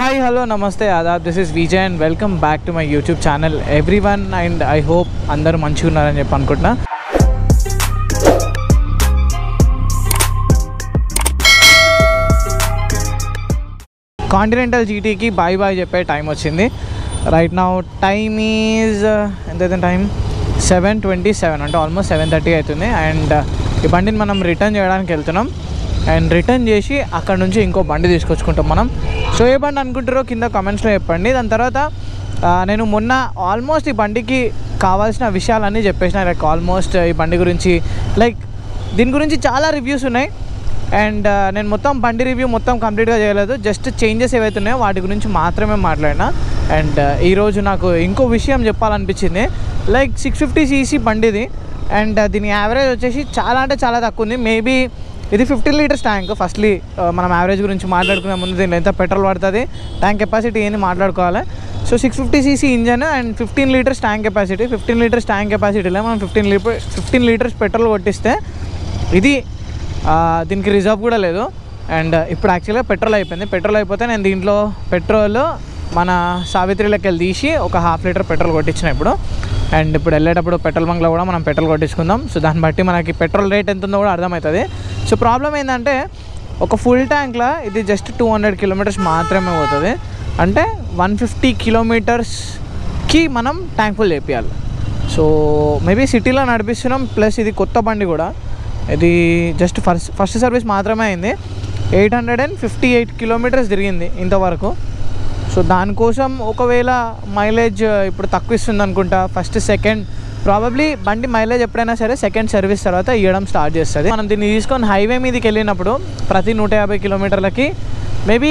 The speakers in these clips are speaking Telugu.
హాయ్ హలో నమస్తే ఆదాబ్ this is Vijay and welcome back to my YouTube channel everyone and I hope అందరూ మంచిగా ఉన్నారని చెప్పి అనుకుంటున్నా కాంటినెంటల్ జీటీకి బాయ్ బాయ్ చెప్పే టైం వచ్చింది రైట్ నా టైమ్ ఈజ్ ఎంతైతే టైం సెవెన్ ట్వంటీ సెవెన్ అంటే ఆల్మోస్ట్ సెవెన్ థర్టీ అవుతుంది అండ్ ఈ బండిని మనం రిటర్న్ చేయడానికి వెళ్తున్నాం అండ్ రిటర్న్ చేసి అక్కడ నుంచి ఇంకో బండి తీసుకొచ్చుకుంటాం మనం సో ఏ బండి అనుకుంటారో కింద కమెంట్స్లో చెప్పండి దాని తర్వాత ఆ, నేను మొన్న ఆల్మోస్ట్ ఈ బండికి కావాల్సిన విషయాలన్నీ చెప్పేసిన లైక్ ఆల్మోస్ట్ ఈ బండి గురించి లైక్ దీని గురించి చాలా రివ్యూస్ ఉన్నాయి అండ్ నేను మొత్తం బండి రివ్యూ మొత్తం కంప్లీట్గా చేయలేదు జస్ట్ చేంజెస్ ఏవైతే ఉన్నాయో వాటి గురించి మాత్రమే మాట్లాడినా అండ్ ఈరోజు నాకు ఇంకో విషయం చెప్పాలనిపించింది లైక్ సిక్స్ ఫిఫ్టీ సీసీ బండిది అండ్ దీని యావరేజ్ వచ్చేసి చాలా అంటే చాలా తక్కువ ఉంది మేబీ ఇది ఫిఫ్టీన్ లీటర్స్ ట్యాంక్ ఫస్ట్లీ మనం యావరేజ్ గురించి మాట్లాడుకునే ముందు దీనిలో ఎంత పెట్రోల్ పడుతుంది ట్యాంక్ కెపాసిటీ ఏంది మాట్లాడుకోవాలి so six fifty CC engine and fifteen litres tank capacity fifteen litres tank కెపాసిటీలో మనం fifteen litre fifteen litres petrol కొట్టిస్తే ఇది ఆ, దీనికి రిజర్వ్ కూడా లేదు అండ్ ఇప్పుడు యాక్చువల్గా పెట్రోల్ అయిపోయింది పెట్రోల్ అయిపోతే నేను దీంట్లో పెట్రోల్ మన సావిత్రిలోకి వెళ్ళి తీసి ఒక హాఫ్ లీటర్ పెట్రోల్ కొట్టించిన ఇప్పుడు అండ్ ఇప్పుడు వెళ్ళేటప్పుడు పెట్రోల్ బంక్లో కూడా మనం పెట్రోల్ కొట్టించుకుందాం సో దాన్ని బట్టి మనకి పెట్రోల్ రేట్ ఎంత ఉందో కూడా అర్థమవుతుంది సో ప్రాబ్లం ఏంటంటే ఒక ఫుల్ ట్యాంక్లో ఇది జస్ట్ టూ హండ్రెడ్ కిలోమీటర్స్ మాత్రమే పోతుంది అంటే వన్ ఫిఫ్టీ కిలోమీటర్స్కి మనం ట్యాంక్ ఫుల్ చేపియాలి సో మేబీ సిటీలో నడిపిస్తున్నాం ప్లస్ ఇది కొత్త బండి కూడా ఇది జస్ట్ ఫస్ట్ ఫస్ట్ సర్వీస్ మాత్రమే అయింది eight hundred and fifty eight kilometres తిరిగింది ఇంతవరకు సో దానికోసం ఒకవేళ మైలేజ్ ఇప్పుడు తక్కువ ఇస్తుంది అనుకుంటా ఫస్ట్ సెకండ్ ప్రాబబ్లీ బండి మైలేజ్ ఎప్పుడైనా సరే సెకండ్ సర్వీస్ తర్వాత ఇవ్వడం స్టార్ట్ చేస్తుంది మనం దీన్ని తీసుకొని హైవే మీదకి వెళ్ళినప్పుడు ప్రతి నూట యాభై కిలోమీటర్లకి మేబీ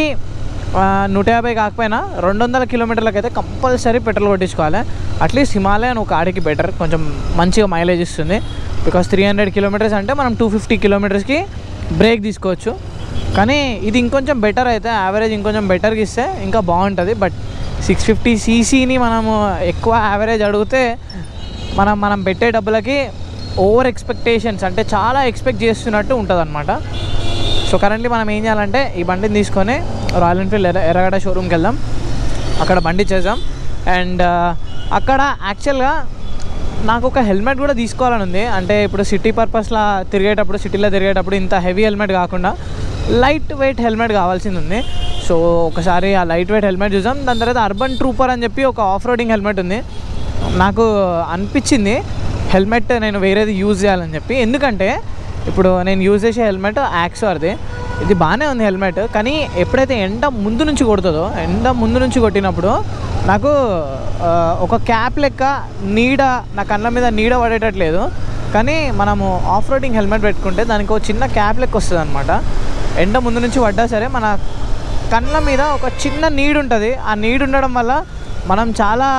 నూట యాభై కాకపోయినా రెండు వందల కిలోమీటర్లకి అయితే కంపల్సరీ పెట్రోల్ కొట్టించుకోవాలి అట్లీస్ట్ హిమాలయన్ ఒక ఆడికి బెటర్ కొంచెం మంచిగా మైలేజ్ ఇస్తుంది బికాస్ త్రీ హండ్రెడ్ కిలోమీటర్స్ అంటే మనం టూ ఫిఫ్టీ కిలోమీటర్స్కి బ్రేక్ తీసుకోవచ్చు కానీ ఇది ఇంకొంచెం బెటర్ అయితే యావరేజ్ ఇంకొంచెం బెటర్గా ఇస్తే ఇంకా బాగుంటుంది బట్ సిక్స్ ఫిఫ్టీ సీసీని మనము ఎక్కువ యావరేజ్ అడిగితే మనం మనం పెట్టే డబ్బులకి ఓవర్ ఎక్స్పెక్టేషన్స్ అంటే చాలా ఎక్స్పెక్ట్ చేస్తున్నట్టు ఉంటుంది అనమాట సో కరెంట్లీ మనం ఏం చేయాలంటే ఈ బండిని తీసుకొని రాయల్ ఎన్ఫీల్డ్ ఎర్ర ఎర్రగడ్డ షోరూమ్కి వెళ్దాం అక్కడ బండి చేద్దాం అండ్ అక్కడ యాక్చువల్గా నాకు ఒక హెల్మెట్ కూడా తీసుకోవాలని ఉంది అంటే ఇప్పుడు సిటీ పర్పస్లో తిరిగేటప్పుడు సిటీలో తిరిగేటప్పుడు ఇంత హెవీ హెల్మెట్ కాకుండా లైట్ వెయిట్ హెల్మెట్ కావాల్సింది ఉంది సో ఒకసారి ఆ లైట్ వెయిట్ హెల్మెట్ చూసాం దాని తర్వాత అర్బన్ ట్రూపర్ అని చెప్పి ఒక ఆఫ్ రోడింగ్ హెల్మెట్ ఉంది నాకు అనిపించింది హెల్మెట్ నేను వేరేది యూజ్ చేయాలని చెప్పి ఎందుకంటే ఇప్పుడు నేను యూజ్ చేసే హెల్మెట్ యాక్సోర్ది ఇది బాగానే ఉంది హెల్మెట్ కానీ ఎప్పుడైతే ఎండ ముందు నుంచి కొడుతుందో ఎండ ముందు నుంచి కొట్టినప్పుడు నాకు ఆ, ఒక క్యాప్ లెక్క నీడ నా కళ్ళ మీద నీడ పడేటట్లేదు కానీ మనము ఆఫ్ రోడింగ్ హెల్మెట్ పెట్టుకుంటే దానికి ఒక చిన్న క్యాప్ లెక్క వస్తుంది అనమాట ఎండ ముందు నుంచి పడ్డా సరే మన కళ్ళ మీద ఒక చిన్న నీడ్ ఉంటుంది ఆ నీడ్ ఉండడం వల్ల మనం చాలా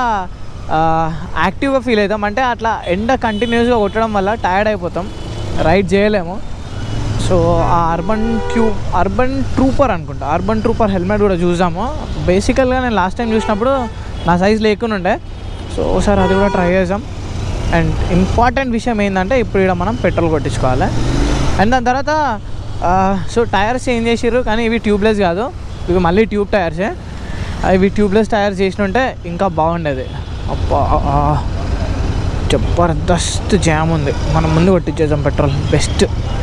యాక్టివ్గా ఫీల్ అవుతాం అంటే అట్లా ఎండ కంటిన్యూస్గా కొట్టడం వల్ల టైర్డ్ అయిపోతాం రైడ్ చేయలేము సో ఆ అర్బన్ ట్యూబ్ అర్బన్ ట్రూపర్ అనుకుంటా అర్బన్ ట్రూపర్ హెల్మెట్ కూడా చూసాము బేసికల్గా నేను లాస్ట్ టైం చూసినప్పుడు నా సైజ్ లేకుండా ఉండే సో ఒకసారి అది కూడా ట్రై చేసాం అండ్ ఇంపార్టెంట్ విషయం ఏంటంటే ఇప్పుడు ఇక్కడ మనం పెట్రోల్ కొట్టించుకోవాలి అండ్ దాని తర్వాత ఆ, సో టైర్స్ చేంజ్ చేసిర్రు కానీ ఇవి ట్యూబ్లెస్ కాదు ఇవి మళ్ళీ ట్యూబ్ టైర్సే ఇవి ట్యూబ్లెస్ టైర్స్ చేసినుంటే ఇంకా బాగుండేది అబ్బా ఆ, జబర్దస్త్ జామ్ ఉంది మనం ముందు కొట్టించేసాం పెట్రోల్ బెస్ట్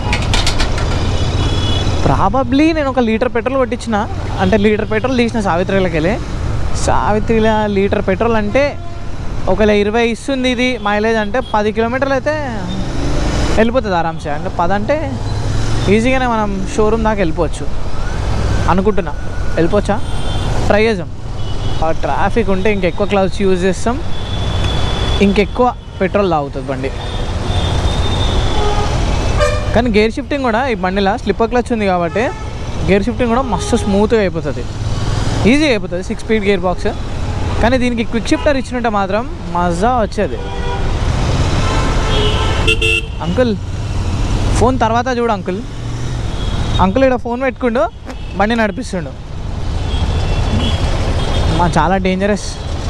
ప్రాబబ్లీ నేను ఒక లీటర్ పెట్రోల్ కొట్టించిన అంటే లీటర్ పెట్రోల్ తీసిన సావిత్రిలోకి వెళ్ళి సావిత్రిలో లీటర్ పెట్రోల్ అంటే ఒకవేళ ఇరవై ఇస్తుంది ఇది మైలేజ్ అంటే పది కిలోమీటర్లు అయితే వెళ్ళిపోతుంది ఆరామ్సే అంటే పది అంటే ఈజీగానే మనం షోరూమ్ దాకా వెళ్ళిపోవచ్చు అనుకుంటున్నా వెళ్ళిపోవచ్చా ట్రై చేద్దాం ఆ ట్రాఫిక్ ఉంటే ఇంకెక్కువ క్లౌడ్స్ యూజ్ చేస్తాం ఇంకెక్కువ పెట్రోల్ తాగుతుంది బండి కానీ గేర్ షిఫ్టింగ్ కూడా ఈ బండిలో స్లిప్పర్ క్లచ్ ఉంది కాబట్టి గేర్ షిఫ్టింగ్ కూడా మస్తు స్మూత్గా అయిపోతుంది ఈజీగా అయిపోతుంది సిక్స్ స్పీడ్ గేర్ బాక్స్ కానీ దీనికి క్విక్ షిఫ్టర్ ఇచ్చినట్టే మాత్రం మజా వచ్చేది అంకుల్ ఫోన్ తర్వాత చూడు అంకుల్ అంకుల్ ఇక్కడ ఫోన్ పెట్టుకుండు బండి నడిపిస్తుండు మా చాలా డేంజరస్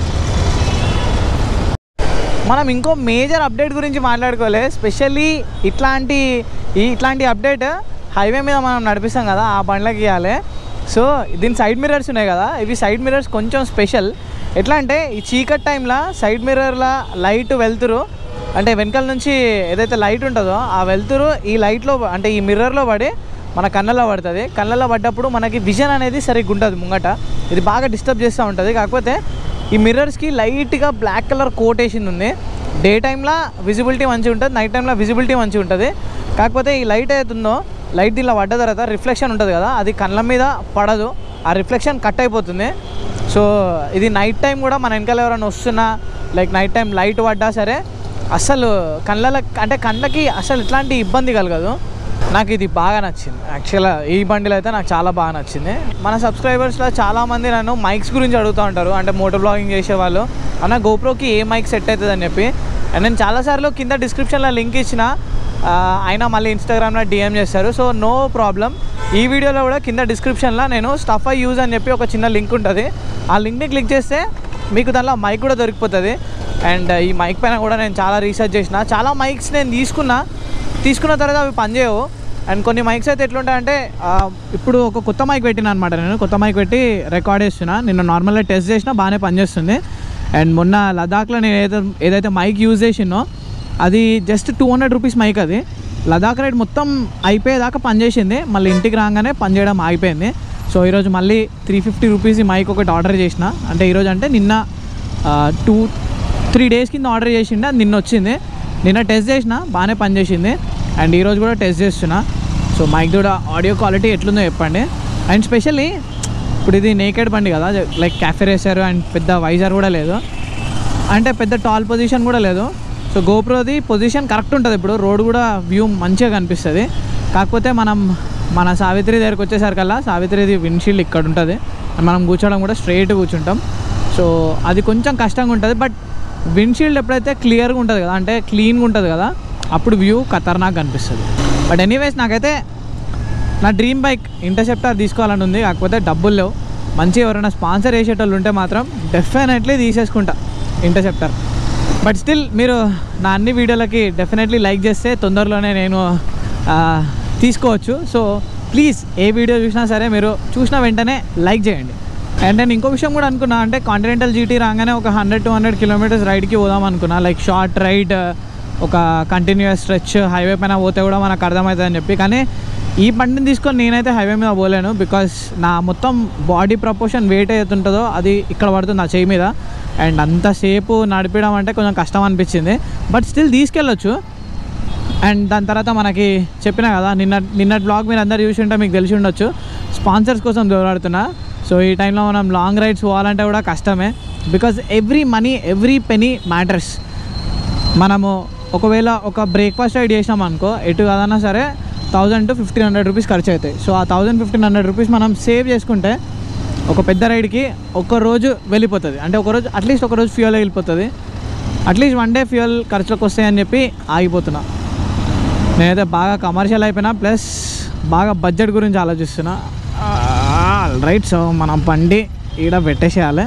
మనం ఇంకో మేజర్ అప్డేట్ గురించి మాట్లాడుకోలే స్పెషల్లీ ఇట్లాంటి ఈ ఇట్లాంటి అప్డేట్ హైవే మీద మనం నడిపిస్తాం కదా ఆ బండ్లకి ఇవ్వాలి సో దీని సైడ్ మిర్రర్స్ ఉన్నాయి కదా ఇవి సైడ్ మిర్రర్స్ కొంచెం స్పెషల్ ఎట్లా అంటే ఈ చీకట్ టైంలో సైడ్ మిర్రర్ల లైట్ వెళ్తురు అంటే వెనకాల నుంచి ఏదైతే లైట్ ఉంటుందో ఆ వెళ్తురు ఈ లైట్లో అంటే ఈ మిర్రర్లో పడి మన కళ్ళలో పడుతుంది కళ్ళలో పడ్డప్పుడు మనకి విజన్ అనేది సరిగ్గా ఉంటుంది ముంగట ఇది బాగా డిస్టర్బ్ చేస్తూ ఉంటుంది కాకపోతే ఈ మిర్రర్స్కి లైట్గా బ్లాక్ కలర్ కోట్ వేసింది ఉంది డే టైంలో విజిబిలిటీ మంచిగా ఉంటుంది నైట్ టైంలో విజిబిలిటీ మంచిగా ఉంటుంది కాకపోతే ఈ లైట్ అవుతుందో లైట్ దీనిలో పడ్డ తర్వాత రిఫ్లెక్షన్ ఉంటుంది కదా అది కళ్ళ మీద పడదు ఆ రిఫ్లెక్షన్ కట్ అయిపోతుంది సో ఇది నైట్ టైం కూడా మన వెనకాల ఎవరైనా వస్తున్నా లైక్ నైట్ టైం లైట్ పడ్డా సరే అసలు కళ్ళ అంటే కళ్ళకి అసలు ఎట్లాంటి ఇబ్బంది కలగదు నాకు ఇది బాగా నచ్చింది యాక్చువల్గా ఈ బండిలో అయితే నాకు చాలా బాగా నచ్చింది మన సబ్స్క్రైబర్స్లో చాలామంది నన్ను మైక్స్ గురించి అడుగుతూ ఉంటారు అంటే మోటో బ్లాగింగ్ చేసేవాళ్ళు అన్న గోప్రోకి ఏ మైక్ సెట్ అవుతుంది అని చెప్పి అండ్ నేను చాలాసార్లు కింద డిస్క్రిప్షన్లో లింక్ ఇచ్చిన ఆ, ఆయన మళ్ళీ ఇన్స్టాగ్రామ్లో డిఎం చేస్తారు సో నో ప్రాబ్లం ఈ వీడియోలో కూడా కింద డిస్క్రిప్షన్లో నేను స్టఫ్ ఐ యూజ్ అని చెప్పి ఒక చిన్న లింక్ ఉంటుంది ఆ లింక్ని క్లిక్ చేస్తే మీకు దానిలో మైక్ కూడా దొరికిపోతుంది అండ్ ఈ మైక్ పైన కూడా నేను చాలా రీసెర్చ్ చేసిన చాలా మైక్స్ నేను తీసుకున్నా తీసుకున్న తర్వాత అవి పనిచేయవు అండ్ కొన్ని మైక్స్ అయితే ఎట్లుంటాయంటే ఆ, ఇప్పుడు ఒక కొత్త మైక్ పెట్టిన అనమాట నేను కొత్త మైక్ పెట్టి రికార్డ్ చేస్తున్నా నిన్న నార్మల్గా టెస్ట్ చేసినా బాగానే పనిచేస్తుంది అండ్ మొన్న లదాఖ్లో నేను ఏదైతే ఏదైతే మైక్ యూజ్ చేసినో అది just two hundred rupees mic అది లదాఖ్ రైడ్ మొత్తం అయిపోయేదాకా పనిచేసింది మళ్ళీ ఇంటికి రాగానే పనిచేయడం ఆగిపోయింది సో ఈరోజు మళ్ళీ త్రీ ఫిఫ్టీ రూపీస్ ఈ మైక్ ఒకటి ఆర్డర్ చేసిన అంటే ఈరోజు అంటే నిన్న టూ త్రీ డేస్ కింద ఆర్డర్ చేసిండే అది నిన్న వచ్చింది నిన్న టెస్ట్ చేసిన బాగానే పనిచేసింది అండ్ ఈరోజు కూడా టెస్ట్ చేస్తున్నా సో మైక్ కూడా ఆడియో క్వాలిటీ ఎట్లుందో చెప్పండి అండ్ స్పెషల్లీ ఇప్పుడు ఇది నేకెడ్ బండి కదా లైక్ క్యాఫే రేసర్ అండ్ పెద్ద వైజర్ కూడా లేదు అంటే పెద్ద టాల్ పొజిషన్ కూడా లేదు సో గోప్రోది పొజిషన్ కరెక్ట్ ఉంటుంది ఇప్పుడు రోడ్ కూడా వ్యూ మంచిగా కనిపిస్తుంది కాకపోతే మనం మన సావిత్రి దగ్గరికి వచ్చేసరికల్లా సావిత్రిది విండ్షీల్డ్ ఇక్కడ ఉంటుంది అండ్ మనం కూర్చోవడం కూడా స్ట్రైట్ కూర్చుంటాం సో అది కొంచెం కష్టంగా ఉంటుంది బట్ విండ్షీల్డ్ ఎప్పుడైతే క్లియర్గా ఉంటుంది కదా అంటే క్లీన్గా ఉంటుంది కదా అప్పుడు వ్యూ ఖతర్నాక్ కనిపిస్తుంది బట్ ఎనీవేస్ నాకైతే నా డ్రీమ్ బైక్ ఇంటర్సెప్టర్ తీసుకోవాలని ఉంది కాకపోతే డబ్బులు లేవు మంచి ఎవరైనా స్పాన్సర్ చేసేటోళ్ళు ఉంటే మాత్రం డెఫినెట్లీ తీసేసుకుంటా ఇంటర్సెప్టర్ బట్ స్టిల్ మీరు నా అన్ని వీడియోలకి డెఫినెట్లీ లైక్ చేస్తే తొందరలోనే నేను ఆ, తీసుకోవచ్చు సో ప్లీజ్ ఏ వీడియో చూసినా సరే మీరు చూసిన వెంటనే లైక్ చేయండి అండ్ నేను ఇంకో విషయం కూడా అనుకున్నా అంటే కాంటినెంటల్ జీటీ రాగానే ఒక హండ్రెడ్ టూ హండ్రెడ్ కిలోమీటర్స్ రైడ్కి పోదాం అనుకున్నా లైక్ షార్ట్ రైడ్ ఒక కంటిన్యూస్ స్ట్రెచ్ హైవే పైన పోతే కూడా మనకు అర్థమవుతుంది అని చెప్పి కానీ ఈ బండిని తీసుకొని నేనైతే హైవే మీద పోలేను బికాస్ నా మొత్తం బాడీ ప్రపోర్షన్ వెయిట్ అవుతుంటుందో అది ఇక్కడ పడుతుంది నా చేయి మీద అండ్ అంతసేపు నడిపడం అంటే కొంచెం కష్టం అనిపించింది బట్ స్టిల్ తీసుకెళ్ళొచ్చు అండ్ దాని తర్వాత మనకి చెప్పినా కదా నిన్న నిన్నటి బ్లాగ్ మీరు అందరు చూసి ఉంటే మీకు తెలిసి ఉండొచ్చు స్పాన్సర్స్ కోసం దూరాడుతున్నా సో ఈ టైంలో మనం లాంగ్ రైడ్స్ పోవాలంటే కూడా కష్టమే because every money every penny matters మనము ఒకవేళ ఒక బ్రేక్ఫాస్ట్ రైడ్ చేసినాం అనుకో ఎటు కాదన్నా సరే thousand to fifteen hundred rupees ఖర్చు అవుతాయి సో ఆ థౌజండ్ ఫిఫ్టీన్ హండ్రెడ్ రూపీస్ మనం సేవ్ చేసుకుంటే ఒక పెద్ద రైడ్కి ఒక రోజు వెళ్ళిపోతుంది అంటే ఒక రోజు అట్లీస్ట్ ఒక రోజు ఫ్యూయల్ వెళ్ళిపోతుంది అట్లీస్ట్ వన్ డే ఫ్యూయల్ ఖర్చులకు వస్తాయని చెప్పి ఆగిపోతున్నా నేనైతే బాగా కమర్షియల్ అయిపోయినా ప్లస్ బాగా బడ్జెట్ గురించి ఆలోచిస్తున్నా రైట్ సో మన బండి ఈడ పెట్టేసేయాలి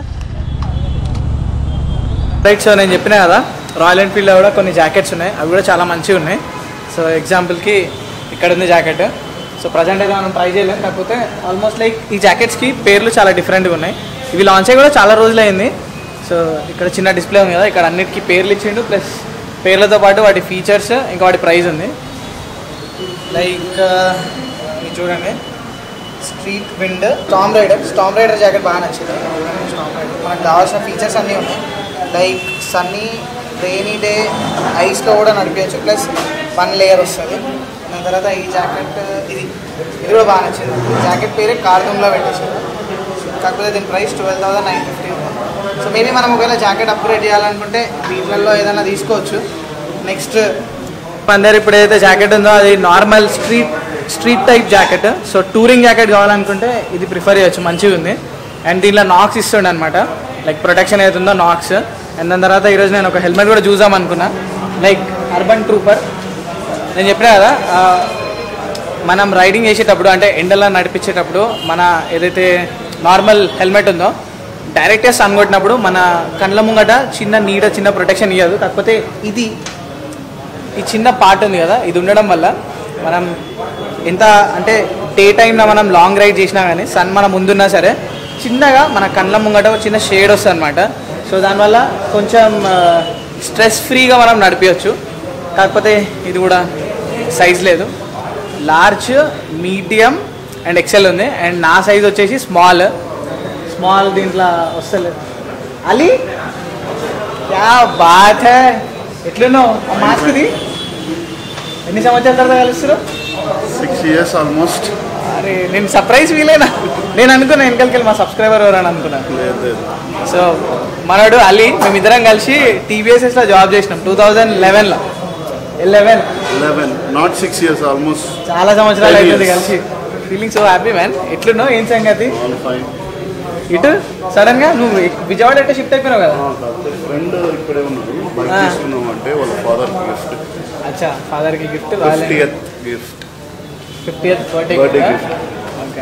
రైట్ సో నేను చెప్పినా కదా రాయల్ ఎన్ఫీల్డ్లో కూడా కొన్ని జాకెట్స్ ఉన్నాయి అవి కూడా చాలా మంచిగా ఉన్నాయి సో ఎగ్జాంపుల్కి ఇక్కడ ఉంది జాకెట్ సో ప్రజెంట్ అయితే మనం ట్రై చేయలేం కాకపోతే ఆల్మోస్ట్ లైక్ ఈ జాకెట్స్కి పేర్లు చాలా డిఫరెంట్గా ఉన్నాయి ఇవి లాంచ్ అయ్యి కూడా చాలా రోజులు అయింది సో ఇక్కడ చిన్న డిస్ప్లే ఉంది కదా ఇక్కడ అన్నిటికీ పేర్లు ఇచ్చిండు ప్లస్ పేర్లతో పాటు వాటి ఫీచర్స్ ఇంకా వాటి ప్రైస్ ఉంది లైక్ ఇది చూడండి street wind storm rider storm rider jacket బాగా నచ్చింది స్టామ్ రైడర్ మనకు కావాల్సిన ఫీచర్స్ అన్నీ ఉన్నాయి లైక్ సన్నీ రెయినీ డే ఐస్లో కూడా నడిపించచ్చు ప్లస్ వన్ లేయర్ వస్తుంది దాని తర్వాత ఈ జాకెట్ ఇది ఇది కూడా బాగా నచ్చింది ఈ జాకెట్ పేరే కార్టూన్లో పెట్టేసారు కాకపోతే దీని price twelve thousand nine fifty so maybe మనం ఒకవేళ జాకెట్ అప్గ్రేడ్ చేయాలనుకుంటే వీటిలలో ఏదైనా తీసుకోవచ్చు నెక్స్ట్ అందరు ఇప్పుడు ఏదైతే జాకెట్ ఉందో అది normal street street type jacket so touring jacket కావాలనుకుంటే ఇది ప్రిఫర్ చేయొచ్చు మంచిగా ఉంది అండ్ దీనిలో నాక్స్ ఇస్తుండే అనమాట లైక్ ప్రొటెక్షన్ అవుతుందో నాక్స్ అండ్ దాని తర్వాత ఈరోజు నేను ఒక హెల్మెట్ కూడా చూద్దాం అనుకున్నా లైక్ అర్బన్ ట్రూపర్ నేను చెప్పినా కదా ఆ, మనం రైడింగ్ చేసేటప్పుడు అంటే ఎండలో నడిపించేటప్పుడు మన ఏదైతే నార్మల్ హెల్మెట్ ఉందో డైరెక్ట్గా సన్ కొట్టినప్పుడు మన కళ్ళ ముంగట చిన్న నీడ చిన్న ప్రొటెక్షన్ ఇవ్వదు కాకపోతే ఇది ఈ చిన్న పార్ట్ ఉంది కదా ఇది ఉండడం వల్ల మనం ఎంత అంటే డే టైంలో మనం లాంగ్ రైడ్ చేసినా కానీ సన్ మన ముందున్నా సరే చిన్నగా మన కళ్ళ ముంగట ఒక చిన్న షేడ్ వస్తుంది అనమాట సో దానివల్ల కొంచెం స్ట్రెస్ ఫ్రీగా మనం నడిపించవచ్చు కాకపోతే ఇది కూడా సైజ్ లేదు లార్జ్ మీడియం అండ్ ఎక్సెల్ ఉంది అండ్ నా సైజ్ వచ్చేసి స్మాల్ స్మాల్ దీంట్లో వస్తలేదు అలీ క్యా బాత్ హై ఎట్లున్నావు ఆ మాస్క్ది ఎన్ని సంవత్సరాల తర్వాత కలుస్తున్నావు సిక్స్ ఇయర్స్ ఆల్మోస్ట్ అరే నేను సర్ప్రైజ్ ఫీలేనా నేను అనుకున్నా వెనకాలకి మా సబ్స్క్రైబర్ ఎవరని అనుకున్నా లేదు లేదు సో మనడు అలీ మేమిద్దరం కలిసి టీవీఎస్ఎస్లో జాబ్ చేసినాం టూ థౌజండ్ లెవెన్లో eleven eleven not six years almost చాలా సంవత్సరాలు Ten అవుతుంది years. కలిసి ఫీలింగ్ సో హ్యాపీ మ్యాన్ ఎట్లున్నావు ఏం సంగతి ఆల్ ఫైన్ ఇటు సడన్ గా నువ్వు విజయవాడ ఎట్లా షిఫ్ట్ అయిపోయినావు కదా ఫ్రెండ్ ఇక్కడే ఉన్నారు బైక్ Ah. తీసుకున్నాం అంటే వాళ్ళ ఫాదర్ గిఫ్ట్ అచ్చా ఫాదర్ కి gift fiftieth gift fifty birthday Birthday gift. Okay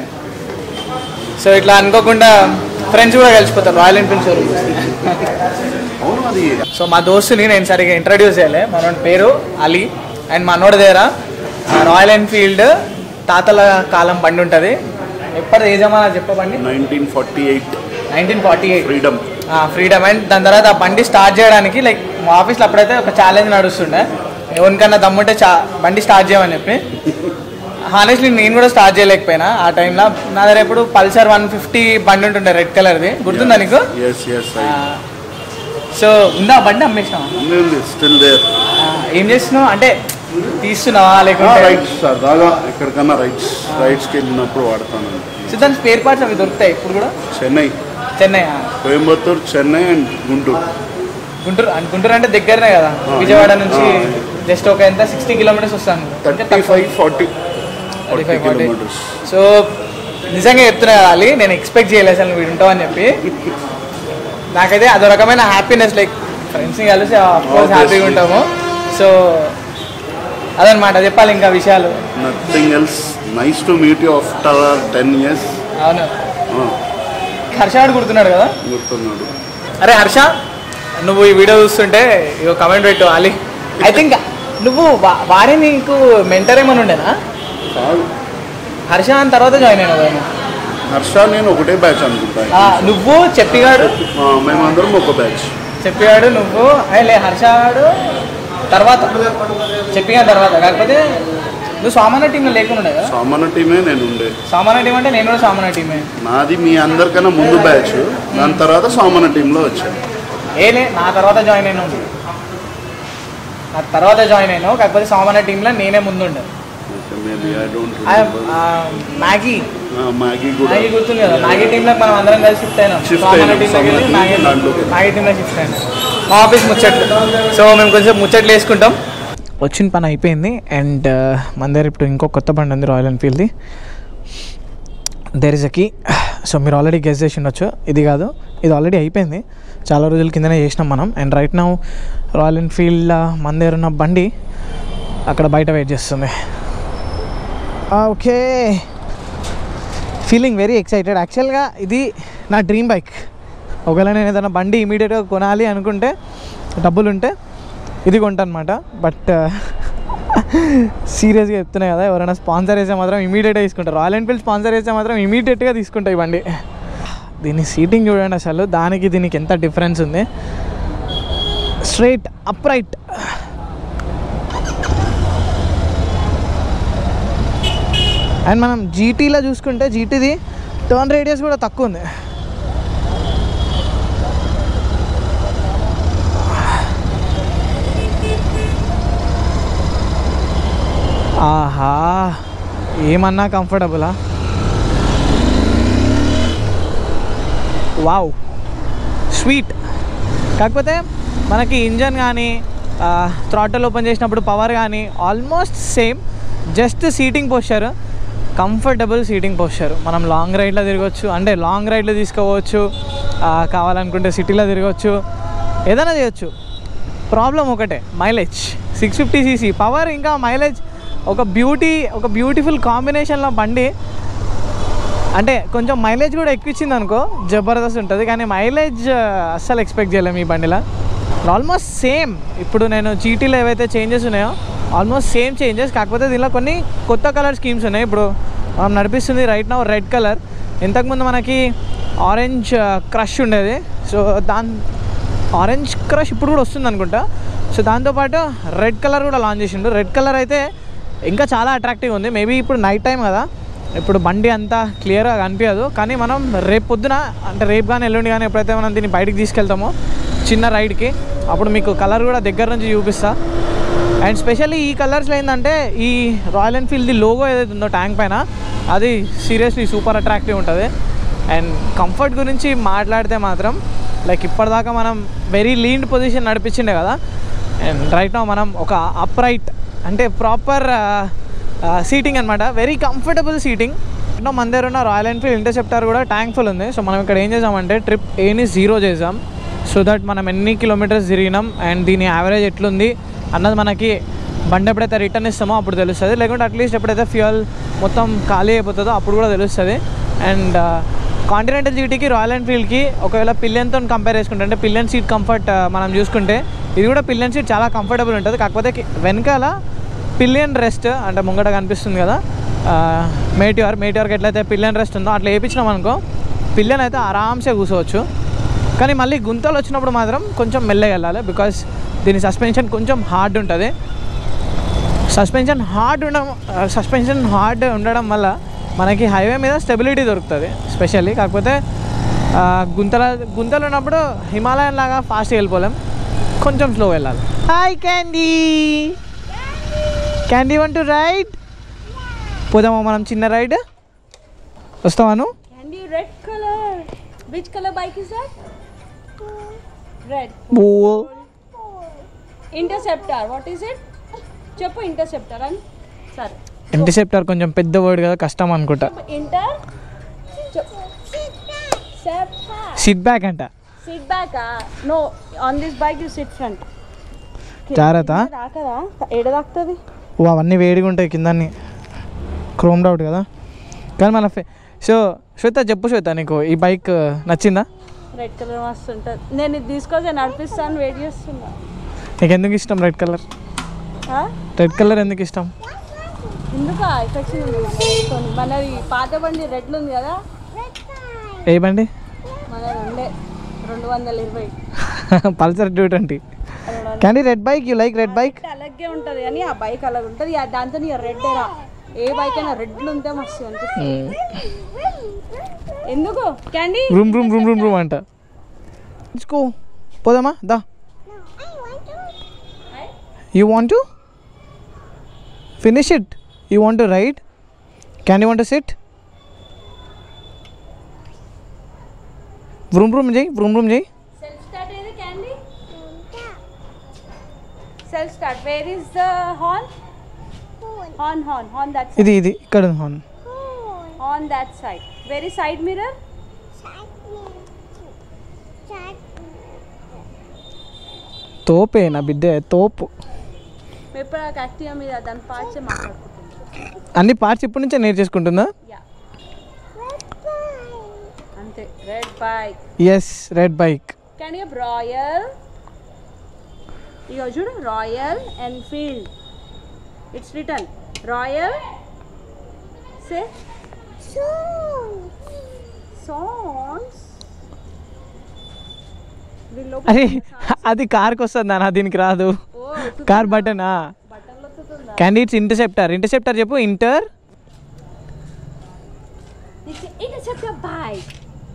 so ఇట్లా అనుకోకుండా ఫ్రెండ్స్ కూడా కలిసిపోతారు రాయల్ ఎన్ఫీల్డ్ షోరూమ్ అవును అది సో మా దోస్తుని నేను సరిగా ఇంట్రడ్యూస్ చేయలే మనోడి పేరు అలీ అండ్ మనోడి దగ్గర రాయల్ ఎన్ఫీల్డ్ తాతల కాలం బండి ఉంటుంది ఎప్పటి ఏజమానా చెప్పబండి nineteen forty eight nineteen forty eight freedom freedom and దాని తర్వాత ఆ బండి స్టార్ట్ చేయడానికి లైక్ మా ఆఫీస్లో అప్పుడైతే ఒక ఛాలెంజ్ నడుస్తుండే ఎవరికన్నా దమ్ముంటే చా బండి స్టార్ట్ చేయమని చెప్పి హానెస్ట్లీ నేను కూడా స్టార్ట్ చేయలేకపోయినా ఆ టైంలో నా దగ్గర ఎప్పుడు పల్సర్ వన్ ఫిఫ్టీ బండి ఉంటుండే రెడ్ కలర్ది గుర్తుందా నీకు ఎస్ ఎస్ సో ఉందా ఆ బండి అమ్మేసినావా ఉంది స్టిల్ దేర్ ఆ, ఏం చేస్తున్నావు అంటే తీస్తున్నావా లేకుంటే రైట్స్ సరదాగా ఎక్కడికన్నా రైట్స్ రైట్స్కి వెళ్ళినప్పుడు వాడతాను సో దాని స్పేర్ పార్ట్స్ అవి దొరుకుతాయి ఇప్పుడు కూడా చెన్నై చెన్నై ఆ. కోయంబత్తూర్ చెన్నై అండ్ గుంటూరు గుంటూరు అంటే గుంటూరు అంటే దగ్గరనే కదా ఆ, విజయవాడ నుంచి ఆ. జస్ట్ ఒక ఎంత సిక్స్టీ కిలోమీటర్స్ వస్తాను thirty five forty forty 35, 40. Kilometres so నిజంగా చెప్తున్నా కదా అలీ నేను ఎక్స్పెక్ట్ చేయలేదు అసలు నువ్వు ఉంటావని చెప్పి నాకైతే అదో రకమైన హ్యాపీనెస్ లైక్ ఫ్రెండ్స్ని కలిసి కోర్స్ Obviously. హ్యాపీగా ఉంటాము సో అదనమాట చెప్పాలి ఇంకా విషయాలు nothing else nice to meet you after ten years అవును హర్షాడు గుర్తున్నాడు కదా గుర్తున్నాడు అరే హర్ష నువ్వు ఈ వీడియో చూస్తుంటే ఇగో కమెంట్ పెట్టు అలీ ఐ థింక్ నువ్వు వా- వాడే నీకు మెంటర్ ఏమని ఉండేనా కాదు హర్ష అని తర్వాత జాయిన్ అయినావు కదా నువ్వు. హర్ష నేను ఒకటే బ్యాచ్ అనుకుంటా ఆ, నువ్వు చెప్పిగాడు ఆ, మేమందరం ఒక బ్యాచ్ చెప్పాడు నువ్వు ఏ లే హర్షాడు తర్వాత చెప్పిన తర్వాత కాకపోతే నువ్వు సామాన్య టీంలో లేకుండా ఉండే కదా సామాన్య టీమే నేను ఉండే సామాన్య టీం అంటే నేను కూడా సామాన్య టీమే నాది మీ అందరికన్నా ముందు బ్యాచ్ దాని తర్వాత సామాన్య టీంలో వచ్చాను ఏలే నా తర్వాత జాయిన్ అయినావు నువ్వు. నా తర్వాత జాయిన్ అయినావు కాకపోతే సామాన్య టీంలో నేనే ముందుండే మేబీ ఐ డోంట్ ఆ, మ్యాగీ మ్యాగీ కూడా మ్యాగీ గుర్తుంది కదా మ్యాగీ టీంలో మనం అందరం కలిసి షిఫ్ట్ అయినాం Shift సామాన్య అయినాం, టీంలోకి వెళ్ళి సామాన్య మ్యాగీ team దాంట్లోకి. మ్యాగీ టీంలో షిఫ్ట్ అయినాం మా ఆఫీస్ ముచ్చట్లు సో మేము కొంచెం ముచ్చట్లు వేసుకుంటాం వచ్చిన పని అయిపోయింది అండ్ మన దగ్గర ఇప్పుడు ఇంకో కొత్త బండి ఉంది రాయల్ ఎన్ఫీల్డ్ది there is a key so మీరు ఆల్రెడీ గెస్ చేసి ఉండొచ్చు ఇది కాదు ఇది ఆల్రెడీ అయిపోయింది చాలా రోజుల కిందనే చేసినాం మనం and right now Royal Enfield మన దగ్గర ఉన్న బండి అక్కడ బయట వెయిట్ చేస్తుంది ఓకే ఫీలింగ్ వెరీ ఎక్సైటెడ్ యాక్చువల్గా ఇది నా డ్రీమ్ బైక్ ఒకవేళ నేను ఏదైనా బండి ఇమీడియట్గా కొనాలి అనుకుంటే డబ్బులు ఉంటే ఇది కొంటానమాట బట్ సీరియస్గా చెప్తున్నాయి కదా ఎవరైనా స్పాన్సర్ చేస్తే మాత్రం ఇమీడియట్గా తీసుకుంటారు రాయల్ ఎన్ఫీల్డ్ స్పాన్సర్ చేస్తే మాత్రం ఇమీడియట్గా తీసుకుంటాయి ఈ బండి దీని సీటింగ్ చూడండి అసలు దానికి దీనికి ఎంత డిఫరెన్స్ ఉంది స్ట్రైట్ అప్ రైట్ అండ్ మనం జీటీలో చూసుకుంటే జీటీది టర్న్ రేడియస్ కూడా తక్కువ ఉంది ఆహా ఏమన్నా కంఫర్టబులా వావ్ స్వీట్ కాకపోతే మనకి ఇంజన్ కానీ థ్రాటల్ ఓపెన్ చేసినప్పుడు పవర్ కానీ almost same just seating posture comfortable seating posture మనం లాంగ్ రైడ్లో తిరగవచ్చు అంటే లాంగ్ రైడ్లో తీసుకోవచ్చు ఆ, కావాలనుకుంటే సిటీలో తిరగవచ్చు ఏదైనా చేయొచ్చు ప్రాబ్లం ఒకటే mileage six fifty CC power ఇంకా మైలేజ్ ఒక బ్యూటీ ఒక బ్యూటిఫుల్ కాంబినేషన్లో బండి అంటే కొంచెం మైలేజ్ కూడా ఎక్కువ ఇచ్చింది అనుకో జబర్దస్త్ ఉంటుంది కానీ మైలేజ్ అస్సలు ఎక్స్పెక్ట్ చేయలేము ఈ బండిలో ఆల్మోస్ట్ సేమ్ ఇప్పుడు నేను జీటీలో ఏవైతే చేంజెస్ ఉన్నాయో ఆల్మోస్ట్ సేమ్ చేంజెస్ కాకపోతే దీనిలో కొన్ని కొత్త కలర్ స్కీమ్స్ ఉన్నాయి ఇప్పుడు మనం నడిపిస్తుంది రైట్ నౌ రెడ్ కలర్ ఇంతకుముందు మనకి ఆరెంజ్ క్రష్ ఉండేది సో దాని ఆరెంజ్ క్రష్ ఇప్పుడు కూడా వస్తుంది అనుకుంటా సో దాంతోపాటు రెడ్ కలర్ కూడా లాంచ్ చేసిండు రెడ్ కలర్ అయితే ఇంకా చాలా అట్రాక్టివ్ ఉంది మేబీ ఇప్పుడు నైట్ టైం కదా ఇప్పుడు బండి అంతా క్లియర్గా కనిపించదు కానీ మనం రేపు పొద్దున అంటే రేపు కానీ ఎల్లుండి కానీ ఎప్పుడైతే మనం దీన్ని బయటికి తీసుకెళ్తామో చిన్న రైడ్కి అప్పుడు మీకు కలర్ కూడా దగ్గర నుంచి చూపిస్తా అండ్ స్పెషల్లీ ఈ కలర్స్లో ఏంటంటే ఈ రాయల్ ఎన్ఫీల్డ్ లోగో ఏదైతే ఉందో ట్యాంక్ పైన అది సీరియస్లీ సూపర్ అట్రాక్టివ్ ఉంటుంది అండ్ కంఫర్ట్ గురించి మాట్లాడితే మాత్రం లైక్ ఇప్పటిదాకా మనం వెరీ లీన్డ్ పొజిషన్ నడిపించిండే కదా అండ్ రైట్ నా మనం ఒక అప్రైట్ అంటే ప్రాపర్ సీటింగ్ అనమాట వెరీ కంఫర్టబుల్ సీటింగ్ ఇంకా మన దగ్గర ఉన్న రాయల్ ఎన్ఫీల్డ్ ఇంటర్సెప్టర్ కూడా ట్యాంక్ ఫుల్ ఉంది సో మనం ఇక్కడ ఏం చేసామంటే ట్రిప్ ఏని జీరో చేసాం సో దట్ మనం ఎన్ని కిలోమీటర్స్ తిరిగినాం అండ్ దీని యావరేజ్ ఎట్లుంది అన్నది మనకి బండి ఎప్పుడైతే రిటర్న్ ఇస్తామో అప్పుడు తెలుస్తుంది లేకుంటే అట్లీస్ట్ ఎప్పుడైతే ఫ్యూయల్ మొత్తం ఖాళీ అయిపోతుందో అప్పుడు కూడా తెలుస్తుంది అండ్ కాంటినెంటల్ జీటీకి రాయల్ ఎన్ఫీల్డ్కి ఒకవేళ పిల్లన్తో కంపేర్ చేసుకుంటే అంటే పిల్లన్ సీట్ కంఫర్ట్ మనం చూసుకుంటే ఇది కూడా పిల్లన్ సీట్ చాలా కంఫర్టబుల్ ఉంటుంది కాకపోతే కి- వెనకాల పిలియన్ రెస్ట్ అంటే ముంగట కనిపిస్తుంది కదా మేటిఆర్ మేటిఆర్కి ఎట్లయితే పిలియన్ రెస్ట్ ఉందో అట్లా వేయించినాం అనుకో పిల్లన్ అయితే ఆరామ్సే కూర్చోవచ్చు కానీ మళ్ళీ గుంతలు వచ్చినప్పుడు మాత్రం కొంచెం మెల్లగా వెళ్ళాలి బికాస్ దీని సస్పెన్షన్ కొంచెం హార్డ్ ఉంటుంది సస్పెన్షన్ హార్డ్ ఉండడం సస్పెన్షన్ హార్డ్ ఉండడం వల్ల మనకి హైవే మీద స్టెబిలిటీ దొరుకుతుంది స్పెషల్లీ కాకపోతే ఆ, గుంతల గుంతలు ఉన్నప్పుడు హిమాలయన్ లాగా ఫాస్ట్ వెళ్ళిపోలేం కొంచెం స్లో వెళ్ళాలి hi Candy Candy want to ride పోదామా మనం చిన్న రైడ్ వస్తావాను Candy, red color. Which color bike is that? Red. ఓ Interceptor. What is it? చెప్పు ఇంటర్సెప్టర్ అని సరే ఇంటర్సెప్టర్ కొంచెం పెద్ద వర్డ్ కదా కష్టం అనుకుంటా ఇంటర్ సిట్ బ్యాక్ అంట sit back no on this bike you sit front జాగ్రత్త రాకదా ఏడ తాకుతుంది ఓ అవన్నీ వేడిగా ఉంటాయి కిందన్ని క్రోమ్డ్ అవుట్ కదా కానీ మన ఫే సో శ్వేత చెప్పు శ్వేత నీకు ఈ బైక్ నచ్చిందా రెడ్ కలర్ మస్తు ఉంటుంది నేను ఇది తీసుకొచ్చి నడిపిస్తాను వెయిట్ చేస్తున్నా నీకు ఎందుకు ఇష్టం రెడ్ కలర్ ఆ? రెడ్ కలర్ ఎందుకు ఇష్టం ఎందుకు ఎఫెక్షన్ మనది పాత బండి రెడ్లు ఉంది కదా ఏ బండి మనది ఉండే రెండు వందల ఇరవై Pulsar two twenty candy red bike you like red bike అలాగే ఉంటది కానీ ఆ బైక్ అలాగ ఉంటది ఆ దాంతో రెడ్ రా ఏ బైక్ అయినా రెడ్లు ఉంటే మస్తు అనిపిస్తుంది ఎందుకు Candy vroom vroom vroom vroom vroom అంట తీసుకో పోదామా దా you want to finish it you want to ride can you want to sit vroom vroom చేయి రూమ్ రూమ్ చేయి సెల్ఫ్ స్టార్ట్ ఏది Candy self start where is the horn horn horn horn that ఇది ఇది ఇక్కడ ఉంది horn on that side very side mirror తోపే నా బిడ్డ తోపు ఎప్పుడు యాక్టివ్ మీద దాని పార్ట్స్ మాట్లాడుకుంటున్నాం అన్ని పార్ట్స్ ఇప్పటి నుంచే నేర్చేసుకుంటుందా యా అంతే red bike yes red bike can you Royal ఇక చూడు Royal Enfield it's return Royal say songs అరే అది కార్కి వస్తుంది అన్న దీనికి రాదు ఓ కార్ బటనా బట్టలు వస్తుందా క్యాండిడేట్స్ ఇంటర్సెప్టర్ ఇంటర్సెప్టర్ చెప్పు ఇంటర్ ఇట్స్ ఇట్స్ బైక్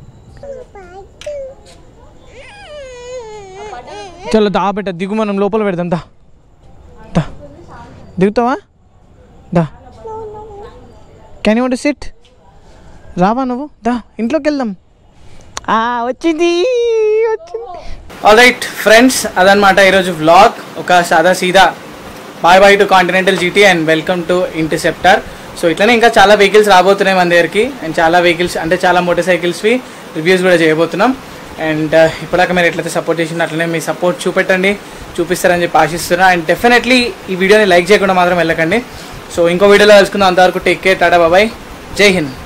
చలో దా పెట్ట దిగు మనం లోపల పెడదాం దా దా దిగుతావా దా క్యాన్ యూ వాంట్ సిట్ రావా నువ్వు దా ఇంట్లోకి వెళ్దాం ఆ, వచ్చింది వచ్చింది ఆల్ రైట్ ఫ్రెండ్స్ అదనమాట ఈరోజు వ్లాగ్ ఒక సాదా సీదా bye bye to Continental GT and welcome to Interceptor so ఇట్లనే ఇంకా చాలా వెహికల్స్ రాబోతున్నాయి మన దగ్గరికి అండ్ చాలా వెహికల్స్ అంటే చాలా మోటార్ సైకిల్స్వి రివ్యూస్ కూడా చేయబోతున్నాం అండ్ ఇప్పటిదాకా మీరు ఎట్లయితే సపోర్ట్ చేసిందో అట్లనే మీ సపోర్ట్ చూపెట్టండి చూపిస్తారని చెప్పి ఆశిస్తున్నా అండ్ డెఫినెట్లీ ఈ వీడియోని లైక్ చేయకుండా మాత్రం వెళ్ళకండి సో ఇంకో వీడియోలో కలుసుకుందాం అంతవరకు టేక్ కేర్ టాటా బాబాయ్ జై హింద్